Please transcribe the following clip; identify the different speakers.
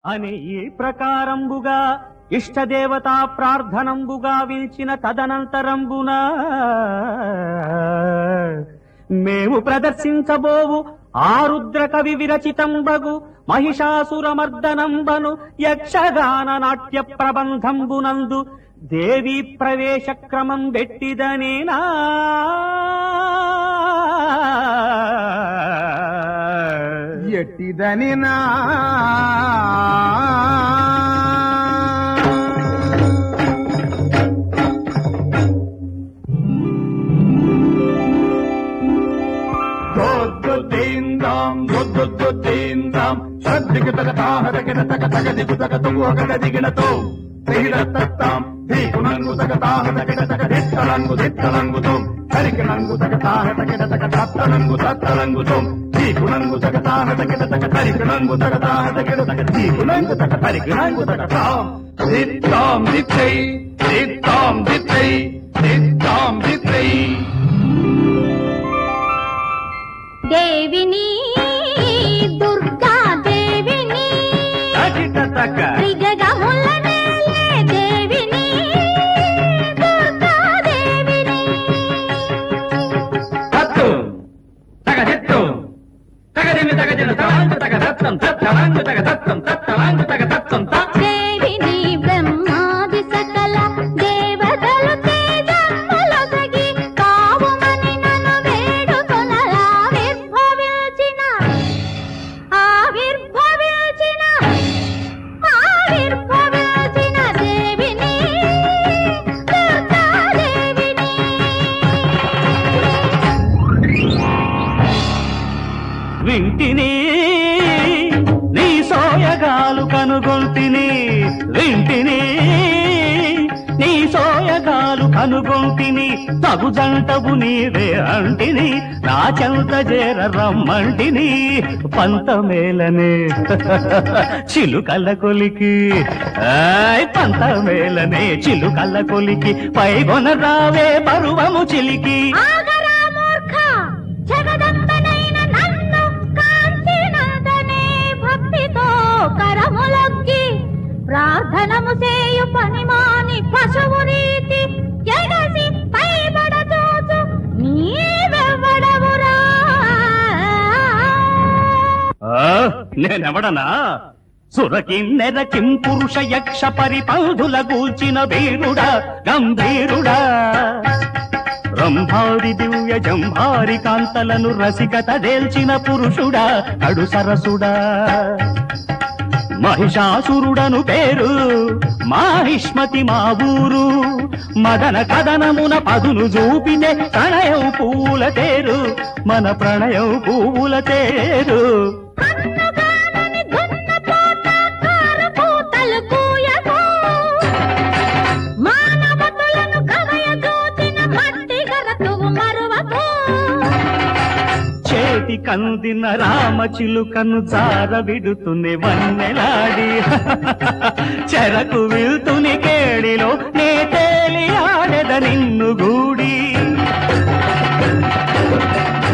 Speaker 1: అని ఈ ప్రకారంబుగా ఇష్టదేవతా ప్రార్థనంబుగా విల్చిన తదనంతరంబున మేము ప్రదర్శించబోవు ఆరుద్ర కవి విరచితంబగు మహిషాసురమర్దనంబను యక్షగాన నాట్య ప్రబంధంబునందు దేవీ ప్రవేశ క్రమం పెట్టిదనేనా
Speaker 2: ఎట్టిదని నా
Speaker 3: దొద్దుదీందాం దొద్దుదీందాం సద్దిగ తగ తాహ తగిన తగ తగ దిగు తగ తుంగు ఒకగ దిగినతో తెగిన తత్తాం ధీకునంగు తగ తాహ తగిన తగ దిత్తలంగు దిత్తలంగుతో తరికినంగు తగ తాహ తగిన తగ తత్తలంగు తత్తలంగుతో ధీకునంగు తగ తాహ తగిన తగ తరికినంగు తగ తాహ తగిన తగ ధీకునంగు తగ తరికినంగు తగ తాం దిత్తాం దిత్తై దిత్తాం దిత్తై దిత్తాం దిత్తై
Speaker 4: దేవిని దుర్గా దేవిని
Speaker 1: తగిట తగ
Speaker 4: త్రిజగముల నేలే దేవిని దుర్గా దేవిని
Speaker 1: తత్తు తగ దిత్తు తగ దిమి తగ దిన తలాంగు తగ దత్తం తత్తలాంగు తగ దత్తం తత్తలాంగు తగ దత్తం త
Speaker 4: దేవిని బ్రహ్మాది సకల దేవతలు తేజములొసగి కావుమని నన్ను వేడుకొనలా ఆవిర్భవించిన ఆవిర్భవించిన ఆవిర్భవించిన దేవిని దుర్గాదేవిని
Speaker 1: వింటిని నీ సోయగాలు కనుగొంటిని వింటిని నీ సోయగాలు కనుగొంటిని తగు జంటవు నీవే అంటిని నా చెంత చేర రమ్మంటిని పంతమేలనే చిలుకల్ల కొలికి ఆయ్ పంతమేలనే చిలుకల్ల కొలికి పైగొన రావే పరువము చిలికి
Speaker 4: ఆగరా మూర్ఖ జగదంబనైన నన్ను కాంతినందనే భక్తితో కరములొక్కి ప్రార్థనము చేయు పనిమాని పశువు రీతి ఎగసి పైబడ చూచు నీవెవ్వడవురా
Speaker 1: ఆ, నేనెవడనా సురకిన్నెర కిం పురుష యక్ష పరిపంధుల గూల్చిన వీరుడా గంభీరుడా రంభారి దివ్య జంభారి కాంతలను రసికత దేల్చిన పురుషుడా అడు సరసుడా మహిషాసురుడను పేరు మాహిష్మతి మా ఊరు మదన కదనమున పదును చూపితే ప్రణయం పూల తేరు మన ప్రణయం పూల తేరు
Speaker 4: కన్నుగానని దున్నపోత కారపూతలు కూయకు. మానవతులను కవయజూచిన మట్టి గరతువు మరువకు.
Speaker 1: చేతి కందిన రామ చిలుకను జార విడుతుని వన్నెలాడి చెరకు విల్తుని కేడిలో నే తేలి ఆడెద నిన్ను గూడి